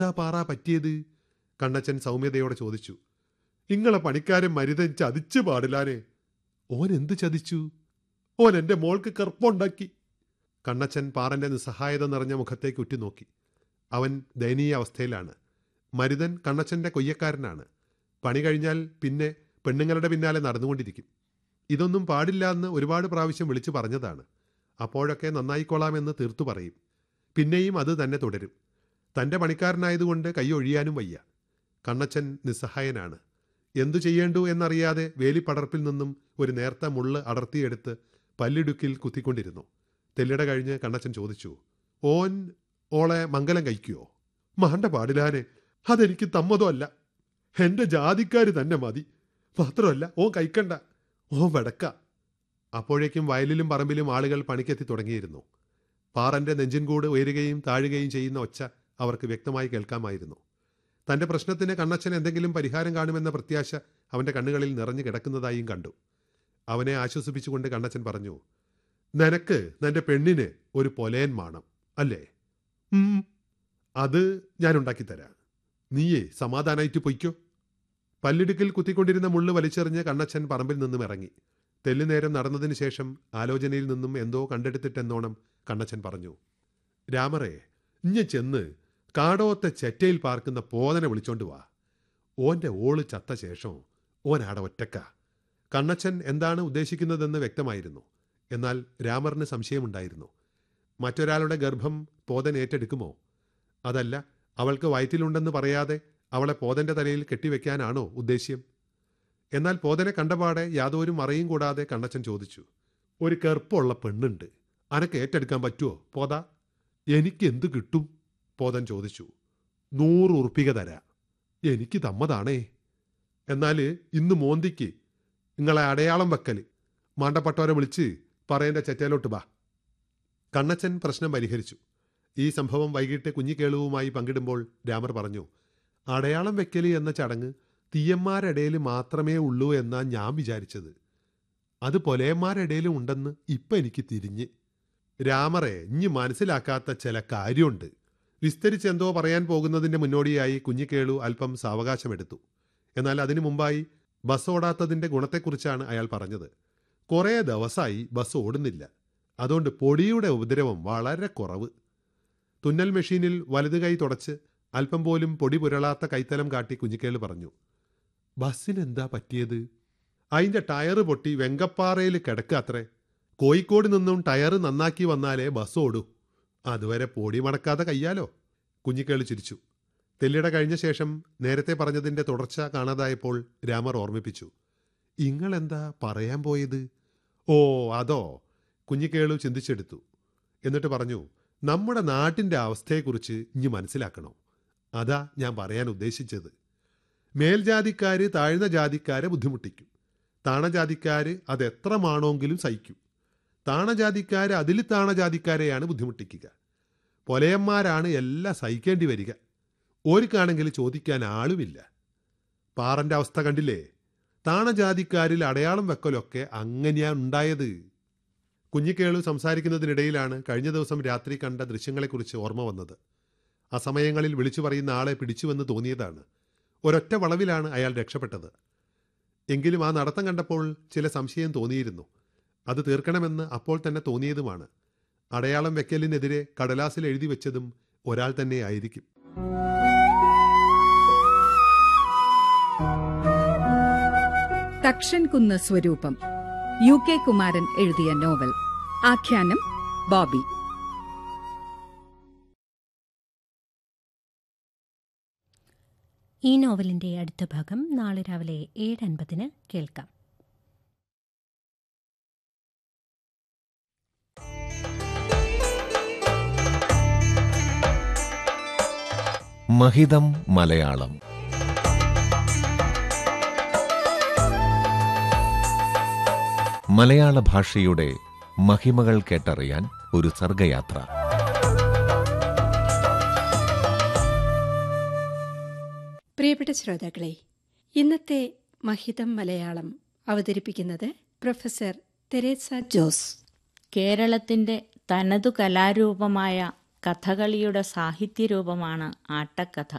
എന്താ പാറ പറ്റിയത് കണ്ണച്ചൻ സൗമ്യതയോടെ ചോദിച്ചു ഇങ്ങളെ പണിക്കാരൻ മരുതൻ ചതിച്ചു പാടില്ലാനെ ഓൻ എന്ത് ചതിച്ചു ഓൻ എന്റെ മോൾക്ക് കറുപ്പുണ്ടാക്കി കണ്ണച്ചൻ പാറന്റെ നിസ്സഹായത നിറഞ്ഞ മുഖത്തേക്ക് ഉറ്റുനോക്കി അവൻ ദയനീയ അവസ്ഥയിലാണ് മരുതൻ കണ്ണച്ചന്റെ കൊയ്യക്കാരനാണ് പണി കഴിഞ്ഞാൽ പിന്നെ പെണ്ണുങ്ങളുടെ പിന്നാലെ നടന്നുകൊണ്ടിരിക്കും ഇതൊന്നും പാടില്ല എന്ന് ഒരുപാട് പ്രാവശ്യം വിളിച്ചു പറഞ്ഞതാണ് അപ്പോഴൊക്കെ നന്നായിക്കൊള്ളാമെന്ന് തീർത്തു പറയും പിന്നെയും അത് തന്നെ തുടരും തൻ്റെ പണിക്കാരനായതുകൊണ്ട് കൈയൊഴിയാനും വയ്യ കണ്ണച്ചൻ നിസ്സഹായനാണ് എന്തു ചെയ്യേണ്ടു എന്നറിയാതെ വേലിപ്പടർപ്പിൽ നിന്നും ഒരു നേർത്ത മുള്ള് അടർത്തിയെടുത്ത് പല്ലിടുക്കിൽ കുത്തിക്കൊണ്ടിരുന്നു തെല്ലിട കഴിഞ്ഞ് കണ്ണച്ചൻ ചോദിച്ചു ഓൻ ഓളെ മംഗലം കഴിക്കുവോ മാണ്ട പാടില്ലാനെ അതെനിക്ക് തമ്മതോ അല്ല എന്റെ ജാതിക്കാര് തന്നെ മതി മാത്രമല്ല ഓൻ കഴിക്കണ്ട ഓൻ വെടക്ക അപ്പോഴേക്കും വയലിലും പറമ്പിലും ആളുകൾ പണിക്കെത്തി തുടങ്ങിയിരുന്നു പാറന്റെ നെഞ്ചിൻകൂട് ഉയരുകയും താഴുകയും ചെയ്യുന്ന ഒച്ച അവർക്ക് വ്യക്തമായി കേൾക്കാമായിരുന്നു തന്റെ പ്രശ്നത്തിന് കണ്ണച്ചൻ എന്തെങ്കിലും പരിഹാരം കാണുമെന്ന പ്രത്യാശ അവന്റെ കണ്ണുകളിൽ നിറഞ്ഞു കിടക്കുന്നതായും കണ്ടു അവനെ ആശ്വസിപ്പിച്ചുകൊണ്ട് കണ്ണച്ചൻ പറഞ്ഞു നിനക്ക് നിന്റെ പെണ്ണിന് ഒരു പൊലയൻ മാണം അല്ലേ ഉം, അത് ഞാൻ ഉണ്ടാക്കിത്തരാം നീയേ സമാധാനായിട്ട് പൊയ്ക്കോ പല്ലിടുക്കിൽ കുത്തിക്കൊണ്ടിരുന്ന മുള്ളു വലിച്ചെറിഞ്ഞ് കണ്ണച്ചൻ പറമ്പിൽ നിന്നും ഇറങ്ങി തെല്ലുനേരം നടന്നതിന് ശേഷം ആലോചനയിൽ നിന്നും എന്തോ കണ്ടെടുത്തിട്ടെന്നോണം കണ്ണച്ചൻ പറഞ്ഞു രാമറേ ഇഞ്ഞ ചെന്ന് കാടോത്തെ ചെറ്റയിൽ പാർക്കുന്ന പോതനെ വിളിച്ചോണ്ട് വാ ഓന്റെ ഓള് ചത്ത ശേഷം ഓനാടെ ഒറ്റക്ക കണ്ണച്ചൻ എന്താണ് ഉദ്ദേശിക്കുന്നതെന്ന് വ്യക്തമായിരുന്നു എന്നാൽ രാമറിന് സംശയമുണ്ടായിരുന്നു മറ്റൊരാളുടെ ഗർഭം പോതൻ ഏറ്റെടുക്കുമോ അതല്ല അവൾക്ക് വയറ്റിലുണ്ടെന്ന് പറയാതെ അവളെ പോതന്റെ തലയിൽ കെട്ടിവെക്കാനാണോ ഉദ്ദേശ്യം എന്നാൽ പോതനെ കണ്ടപാടെ യാതൊരു മറയും കൂടാതെ കണ്ണച്ചൻ ചോദിച്ചു ഒരു കെറുപ്പുള്ള പെണ്ണുണ്ട് അനക്ക് ഏറ്റെടുക്കാൻ പറ്റുമോ പോത എനിക്ക് എന്ത് കിട്ടും പോതൻ ചോദിച്ചു നൂറ് ഉറുപ്പിക തരാ എനിക്ക് തമ്മതാണേ എന്നാൽ ഇന്ന് മോന്തിക്ക് നിങ്ങളെ അടയാളം വെക്കല് മാണ്ടപ്പെട്ടവരെ വിളിച്ച് പറയേണ്ട ചെറ്റയിലോട്ട് ബാ കണ്ണച്ചൻ പ്രശ്നം പരിഹരിച്ചു ഈ സംഭവം വൈകിട്ട് കുഞ്ഞിക്കേളുവുമായി പങ്കിടുമ്പോൾ രാമർ പറഞ്ഞു അടയാളം വെക്കല് എന്ന ചടങ്ങ് തീയന്മാരിടയിൽ മാത്രമേ ഉള്ളൂ എന്നാ ഞാൻ വിചാരിച്ചത് അത് പൊലയന്മാരിടയിലും ഉണ്ടെന്ന് ഇപ്പം എനിക്ക് തിരിഞ്ഞ് രാമറെ ഇഞ്ഞി മനസ്സിലാക്കാത്ത ചില കാര്യമുണ്ട് വിസ്തരിച്ചെന്തോ പറയാൻ പോകുന്നതിന്റെ മുന്നോടിയായി കുഞ്ഞിക്കേളു അല്പം സാവകാശമെടുത്തു എന്നാൽ അതിനു മുമ്പായി ബസ് ഓടാത്തതിന്റെ ഗുണത്തെക്കുറിച്ചാണ് അയാൾ പറഞ്ഞത് കുറേ ദിവസമായി ബസ് ഓടുന്നില്ല അതുകൊണ്ട് പൊടിയുടെ ഉപദ്രവം വളരെ കുറവ് തുന്നൽ മെഷീനിൽ വലതു കൈ തുടച്ച് അല്പം പോലും പൊടി പുരളാത്ത കൈത്തലം കാട്ടി കുഞ്ഞിക്കേള് പറഞ്ഞു ബസ്സിനെന്താ പറ്റിയത് അതിന്റെ ടയറ് പൊട്ടി വെങ്കപ്പാറയിൽ കിടക്കുക അത്രേ കോഴിക്കോട് നിന്നും ടയറ് നന്നാക്കി വന്നാലേ ബസ് ഓടൂ അതുവരെ പൊടി മടക്കാതെ കയ്യാലോ കുഞ്ഞിക്കേള് ചിരിച്ചു തെല്ലിട കഴിഞ്ഞ ശേഷം നേരത്തെ പറഞ്ഞതിന്റെ തുടർച്ച കാണാതായപ്പോൾ രാമർ ഓർമ്മിപ്പിച്ചു ഇങ്ങളെന്താ പറയാൻ പോയത് ഓ അതോ കുഞ്ഞിക്കേളു ചിന്തിച്ചെടുത്തു എന്നിട്ട് പറഞ്ഞു നമ്മുടെ നാട്ടിന്റെ അവസ്ഥയെക്കുറിച്ച് ഇനി മനസ്സിലാക്കണോ അതാ ഞാൻ പറയാൻ ഉദ്ദേശിച്ചത് മേൽജാതിക്കാര് താഴ്ന്ന ജാതിക്കാരെ ബുദ്ധിമുട്ടിക്കും താണജാതിക്കാര് അത് എത്ര മാണമെങ്കിലും സഹിക്കും താണജാതിക്കാര് അതിൽ താണജാതിക്കാരെയാണ് ബുദ്ധിമുട്ടിക്കുക പൊലയന്മാരാണ് എല്ലാം സഹിക്കേണ്ടി വരിക ഓർക്കാണെങ്കിൽ ചോദിക്കാൻ ആളുമില്ല പാറന്റെ അവസ്ഥ കണ്ടില്ലേ താണജാതിക്കാരിൽ അടയാളം വെക്കലൊക്കെ അങ്ങനെയാ ഉണ്ടായത് കുഞ്ഞിക്കേളു സംസാരിക്കുന്നതിനിടയിലാണ് കഴിഞ്ഞ ദിവസം രാത്രി കണ്ട ദൃശ്യങ്ങളെക്കുറിച്ച് ഓർമ്മ വന്നത് ആ സമയങ്ങളിൽ വിളിച്ചു പറയുന്ന ആളെ പിടിച്ചുവെന്ന് തോന്നിയതാണ് ഒരൊറ്റ വളവിലാണ് അയാൾ രക്ഷപ്പെട്ടത് എങ്കിലും ആ നടത്തം കണ്ടപ്പോൾ ചില സംശയം തോന്നിയിരുന്നു അത് തീർക്കണമെന്ന് അപ്പോൾ തന്നെ തോന്നിയതുമാണ് അടയാളം വെക്കലിനെതിരെ കടലാസിൽ എഴുതി വെച്ചതും ഒരാൾ തന്നെ ആയിരിക്കും തക്ഷൻ കുന്ന് സ്വരൂപം യു കെ കുമാരൻ എഴുതിയ നോവൽ ആഖ്യാനം ബോബി ഈ നോവലിന്റെ അടുത്ത ഭാഗം നാളെ രാവിലെ ഏഴ് അൻപതിന് കേൾക്കാം മഹിതം മലയാളം മലയാള ഭാഷയുടെ മഹിമകൾ കേട്ടറിയാൻ ഒരു സർഗയാത്ര പ്രിയപ്പെട്ട ശ്രോതാക്കളെ ഇന്നത്തെ മഹിതം മലയാളം അവതരിപ്പിക്കുന്നത് പ്രൊഫസർ തെരേസ ജോസ് കേരളത്തിന്റെ തനതു കലാരൂപമായ കഥകളിയുടെ സാഹിത്യരൂപമാണ് ആട്ടക്കഥ